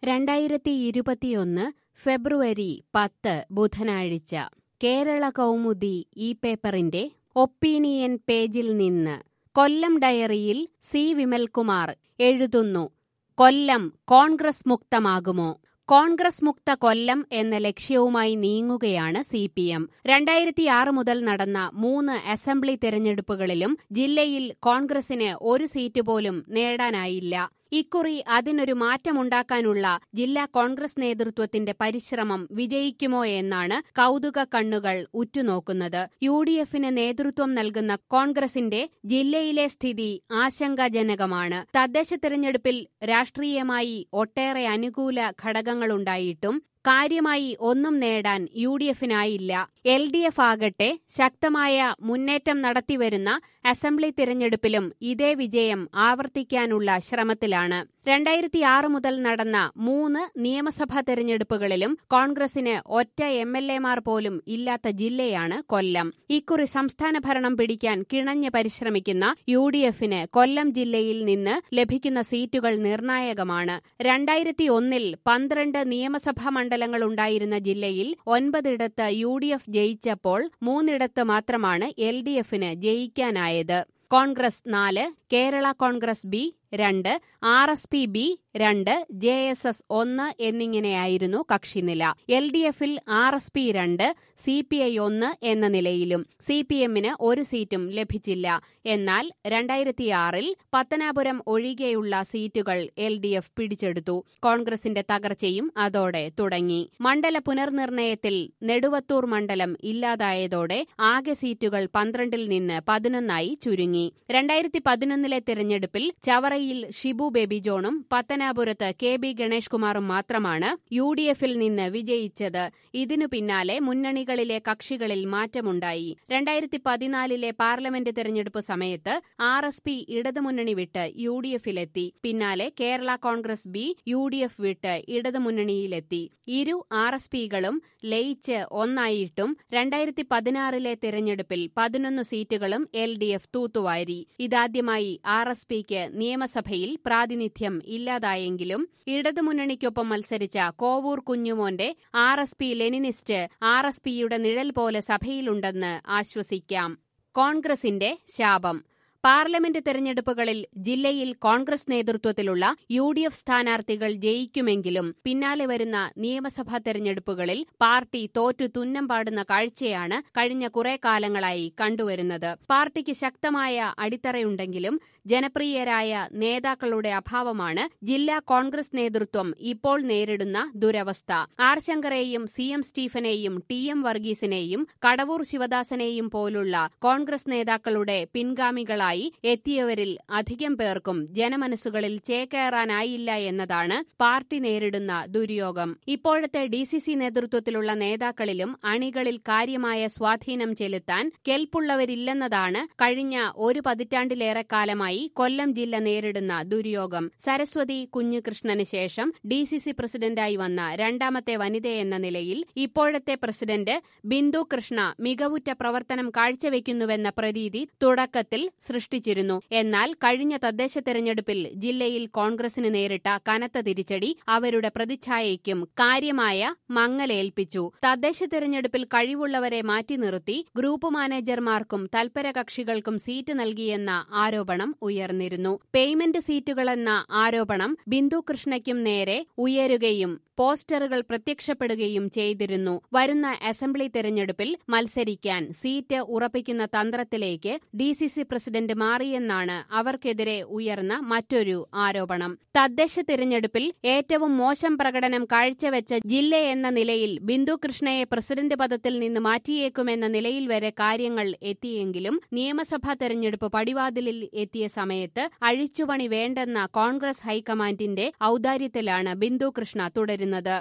രണ്ടായിരത്തി ഇരുപത്തിയൊന്ന് ഫെബ്രുവരി പത്ത് ബുധനാഴ്ച കേരള കൗമുദി ഈ പേപ്പറിന്റെ ഒപ്പീനിയൻ പേജിൽ നിന്ന് കൊല്ലം ഡയറിയിൽ സി വിമൽകുമാർ എഴുതുന്നു കൊല്ലം കോൺഗ്രസ് മുക്തമാകുമോ കോൺഗ്രസ് മുക്ത കൊല്ലം എന്ന ലക്ഷ്യവുമായി നീങ്ങുകയാണ് സി പി എം രണ്ടായിരത്തിയാറ് മുതൽ നടന്ന മൂന്ന് അസംബ്ലി തെരഞ്ഞെടുപ്പുകളിലും ജില്ലയിൽ കോൺഗ്രസിന് ഒരു സീറ്റ് പോലും നേടാനായില്ല ഇക്കുറി അതിനൊരു മാറ്റമുണ്ടാക്കാനുള്ള ജില്ലാ കോൺഗ്രസ് നേതൃത്വത്തിന്റെ പരിശ്രമം വിജയിക്കുമോ എന്നാണ് കൗതുക കണ്ണുകൾ ഉറ്റുനോക്കുന്നത് യു ഡി എഫിന് നേതൃത്വം നൽകുന്ന കോൺഗ്രസിന്റെ ജില്ലയിലെ സ്ഥിതി ആശങ്കാജനകമാണ് തദ്ദേശ തെരഞ്ഞെടുപ്പിൽ രാഷ്ട്രീയമായി ഒട്ടേറെ അനുകൂല ഘടകങ്ങളുണ്ടായിട്ടും കാര്യമായി ഒന്നും നേടാൻ യു ഡി എഫിനായില്ല എൽ ഡി എഫ് ആകട്ടെ ശക്തമായ മുന്നേറ്റം നടത്തിവരുന്ന അസംബ്ലി തിരഞ്ഞെടുപ്പിലും ഇതേ വിജയം ആവർത്തിക്കാനുള്ള ശ്രമത്തിലാണ് രണ്ടായിരത്തിയാറ് മുതൽ നടന്ന മൂന്ന് നിയമസഭാ തെരഞ്ഞെടുപ്പുകളിലും കോൺഗ്രസിന് ഒറ്റ എം എൽ എമാർ പോലും ഇല്ലാത്ത ജില്ലയാണ് കൊല്ലം ഇക്കുറി സംസ്ഥാന ഭരണം പിടിക്കാൻ കിണഞ്ഞ് പരിശ്രമിക്കുന്ന യു ഡി എഫിന് കൊല്ലം ജില്ലയിൽ നിന്ന് ലഭിക്കുന്ന സീറ്റുകൾ നിർണായകമാണ് രണ്ടായിരത്തി ഒന്നിൽ പന്ത്രണ്ട് നിയമസഭാ മണ്ഡലങ്ങളുണ്ടായിരുന്ന ജില്ലയിൽ ഒൻപതിടത്ത് യു ഡി എഫ് ജയിച്ചപ്പോൾ മൂന്നിടത്ത് മാത്രമാണ് എൽ ഡി എഫിന് ജയിക്കാനായത് കോൺഗ്രസ് നാല് കേരള കോൺഗ്രസ് ബി രണ്ട് ആർ എസ് പി ബി രണ്ട് ജെ എസ് എസ് ഒന്ന് എന്നിങ്ങനെയായിരുന്നു കക്ഷിനില എൽ ഡി എഫിൽ ആർ എസ് പി രണ്ട് സി പി ഐ ഒന്ന് എന്ന നിലയിലും സി പി എമ്മിന് ഒരു സീറ്റും ലഭിച്ചില്ല എന്നാൽ രണ്ടായിരത്തിയാറിൽ പത്തനാപുരം ഒഴികെയുള്ള സീറ്റുകൾ എൽ ഡി എഫ് പിടിച്ചെടുത്തു കോൺഗ്രസിന്റെ തകർച്ചയും അതോടെ തുടങ്ങി മണ്ഡല പുനർനിർണയത്തിൽ നെടുവത്തൂർ മണ്ഡലം ഇല്ലാതായതോടെ ആകെ സീറ്റുകൾ പന്ത്രണ്ടിൽ നിന്ന് പതിനൊന്നായി ചുരുങ്ങി രണ്ടായിരത്തി പതിനൊന്നിലെ തിരഞ്ഞെടുപ്പിൽ ചവറയിൽ ഷിബു ബേബി ജോണും പത്തനാപുരത്ത് കെ ബി ഗണേഷ് കുമാറും മാത്രമാണ് യു ഡി എഫിൽ നിന്ന് വിജയിച്ചത് ഇതിനു പിന്നാലെ മുന്നണികളിലെ കക്ഷികളിൽ മാറ്റമുണ്ടായി രണ്ടായിരത്തി പതിനാലിലെ പാർലമെന്റ് തെരഞ്ഞെടുപ്പ് സമയത്ത് ആർ എസ് പി ഇടതുമുന്നണി വിട്ട് യു ഡി എഫിലെത്തി പിന്നാലെ Kerala Congress B U D F വിട്ട് ഇടതുമുന്നണിയിലെത്തി ഇരു ആർ എസ് പികളും ലയിച്ച് ഒന്നായിട്ടും രണ്ടായിരത്തി പതിനാറിലെ തിരഞ്ഞെടുപ്പിൽ പതിനൊന്ന് സീറ്റുകളും എൽ ഡി എഫ് തൂത്തുവാരി ഇതാദ്യമായി ആർ എസ് പിക്ക് നിയമസഭയിൽ പ്രാതിനിധ്യം ഇല്ലാതായെങ്കിലും ഇടതുമുന്നണിക്കൊപ്പം മത്സരിച്ച കോവൂർ കുഞ്ഞുമോന്റെ R S P Leninist R S പിയുടെ നിഴൽ പോലെ സഭയിലുണ്ടെന്ന് ആശ്വസിക്കാം കോൺഗ്രസിന്റെ ശാപം പാർലമെന്റ് തെരഞ്ഞെടുപ്പുകളിൽ ജില്ലയിൽ കോൺഗ്രസ് നേതൃത്വത്തിലുള്ള യു ഡി എഫ് സ്ഥാനാർത്ഥികൾ ജയിക്കുമെങ്കിലും പിന്നാലെ വരുന്ന നിയമസഭാ തെരഞ്ഞെടുപ്പുകളിൽ പാർട്ടി തോറ്റു തുന്നം പാടുന്ന കാഴ്ചയാണ് കഴിഞ്ഞ കുറെ കാലങ്ങളായി കണ്ടുവരുന്നത് പാർട്ടിക്ക് ശക്തമായ അടിത്തറയുണ്ടെങ്കിലും ജനപ്രിയരായ നേതാക്കളുടെ അഭാവമാണ് ജില്ലാ കോൺഗ്രസ് നേതൃത്വം ഇപ്പോൾ നേരിടുന്ന ദുരവസ്ഥ ആർ ശങ്കറേയും സി എം സ്റ്റീഫനെയും ടി എം വർഗീസിനെയും കടവൂർ ശിവദാസനെയും പോലുള്ള കോൺഗ്രസ് നേതാക്കളുടെ പിൻഗാമികളായി എത്തിയവരിൽ അധികം പേർക്കും ജനമനസ്സുകളിൽ ചേക്കേറാനായില്ല എന്നതാണ് പാർട്ടി നേരിടുന്ന ദുര്യോഗം ഇപ്പോഴത്തെ ഡി സി സി നേതൃത്വത്തിലുള്ള നേതാക്കളിലും അണികളിൽ കാര്യമായ സ്വാധീനം ചെലുത്താൻ കെൽപ്പുള്ളവരില്ലെന്നതാണ് കഴിഞ്ഞ ഒരു പതിറ്റാണ്ടിലേറെ കാലമായി കൊല്ലം ജില്ല നേരിടുന്ന ദുര്യോഗം സരസ്വതി കുഞ്ഞുകൃഷ്ണന് ശേഷം ഡി സി സി പ്രസിഡന്റായി വന്ന രണ്ടാമത്തെ വനിതയെന്ന നിലയിൽ ഇപ്പോഴത്തെ പ്രസിഡന്റ് ബിന്ദു കൃഷ്ണ മികവുറ്റ പ്രവർത്തനം കാഴ്ചവെക്കുന്നുവെന്ന പ്രതീതി തുടക്കത്തിൽ സൃഷ്ടിച്ചിരുന്നു എന്നാൽ കഴിഞ്ഞ തദ്ദേശ തെരഞ്ഞെടുപ്പിൽ ജില്ലയിൽ കോൺഗ്രസിന് നേരിട്ട കനത്ത തിരിച്ചടി അവരുടെ പ്രതിച്ഛായയ്ക്കും കാര്യമായ മങ്ങലേൽപ്പിച്ചു തദ്ദേശ തെരഞ്ഞെടുപ്പിൽ കഴിവുള്ളവരെ മാറ്റി നിർത്തി ഗ്രൂപ്പ് മാനേജർമാർക്കും തൽപര കക്ഷികൾക്കും സീറ്റ് നൽകിയെന്ന ആരോപണം ഉയർന്നിരുന്നു പേയ്മെന്റ് സീറ്റുകളെന്ന ആരോപണം ബിന്ദു കൃഷ്ണയ്ക്കും നേരെ ഉയരുകയും പോസ്റ്ററുകൾ പ്രത്യക്ഷപ്പെടുകയും ചെയ്തിരുന്നു വരുന്ന അസംബ്ലി തെരഞ്ഞെടുപ്പിൽ മത്സരിക്കാൻ സീറ്റ് ഉറപ്പിക്കുന്ന തന്ത്രത്തിലേക്ക് ഡി സി സി പ്രസിഡന്റ് മാറിയെന്നാണ് അവർക്കെതിരെ ഉയർന്ന മറ്റൊരു ആരോപണം തദ്ദേശ തിരഞ്ഞെടുപ്പിൽ ഏറ്റവും മോശം പ്രകടനം കാഴ്ചവെച്ച ജില്ലയെന്ന നിലയിൽ ബിന്ദു കൃഷ്ണയെ പ്രസിഡന്റ് പദത്തിൽ നിന്ന് മാറ്റിയേക്കുമെന്ന നിലയിൽ വരെ കാര്യങ്ങൾ എത്തിയെങ്കിലും നിയമസഭാ തെരഞ്ഞെടുപ്പ് പടിവാതിലിൽ എത്തിയ സമയത്ത് അഴിച്ചുപണി വേണ്ടെന്ന കോൺഗ്രസ് ഹൈക്കമാൻഡിന്റെ ഔദാര്യത്തിലാണ് ബിന്ദു കൃഷ്ണ തുടരുന്നത്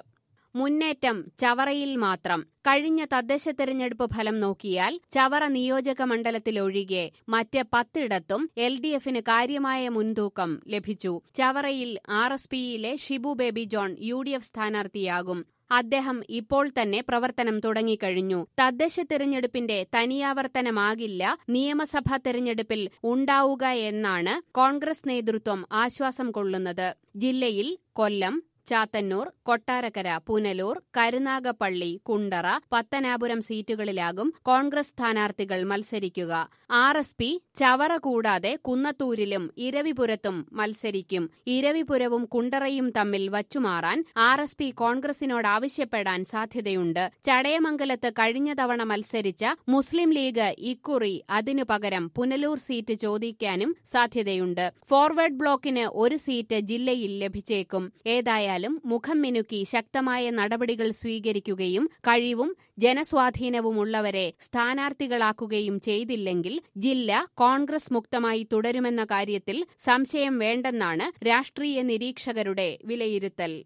മുന്നേറ്റം ചവറയിൽ മാത്രം കഴിഞ്ഞ തദ്ദേശ തെരഞ്ഞെടുപ്പ് ഫലം നോക്കിയാൽ ചവറ നിയോജക മണ്ഡലത്തിലൊഴികെ മറ്റ് പത്തിടത്തും എൽ ഡി എഫിന് കാര്യമായ മുൻതൂക്കം ലഭിച്ചു ചവറയിൽ ആർ എസ് പിയിലെ Shibu Baby John U D F സ്ഥാനാർത്ഥിയാകും അദ്ദേഹം ഇപ്പോൾ തന്നെ പ്രവർത്തനം തുടങ്ങിക്കഴിഞ്ഞു തദ്ദേശ തെരഞ്ഞെടുപ്പിന്റെ തനിയാവർത്തനമാകില്ല നിയമസഭാ തെരഞ്ഞെടുപ്പിൽ ഉണ്ടാവുക എന്നാണ് കോൺഗ്രസ് നേതൃത്വം ആശ്വാസം കൊള്ളുന്നത് ജില്ലയിൽ കൊല്ലം ചാത്തന്നൂർ കൊട്ടാരക്കര പുനലൂർ കരുനാഗപ്പള്ളി കുണ്ടറ പത്തനാപുരം സീറ്റുകളിലാകും കോൺഗ്രസ് സ്ഥാനാർത്ഥികൾ മത്സരിക്കുക ആർ എസ് പി ചവറ കൂടാതെ കുന്നത്തൂരിലും ഇരവിപുരത്തും മത്സരിക്കും ഇരവിപുരവും കുണ്ടറയും തമ്മിൽ വച്ചുമാറാൻ ആർ എസ് പി കോൺഗ്രസിനോട് ആവശ്യപ്പെടാൻ സാധ്യതയുണ്ട് ചടയമംഗലത്ത് കഴിഞ്ഞ തവണ മത്സരിച്ച മുസ്ലിം ലീഗ് ഇക്കുറി അതിനു പകരം പുനലൂർ സീറ്റ് ചോദിക്കാനും സാധ്യതയുണ്ട് ഫോർവേഡ് ബ്ലോക്കിന് ഒരു സീറ്റ് ജില്ലയിൽ ലഭിച്ചേക്കും ഏതായാലും മുഖം മിനുക്കി ശക്തമായ നടപടികൾ സ്വീകരിക്കുകയും കഴിവും ജനസ്വാധീനവുമുള്ളവരെ സ്ഥാനാർത്ഥികളാക്കുകയും ചെയ്തില്ലെങ്കിൽ ജില്ല കോൺഗ്രസ് മുക്തമായി തുടരുമെന്ന കാര്യത്തിൽ സംശയം വേണ്ടെന്നാണ് രാഷ്ട്രീയ നിരീക്ഷകരുടെ വിലയിരുത്തൽ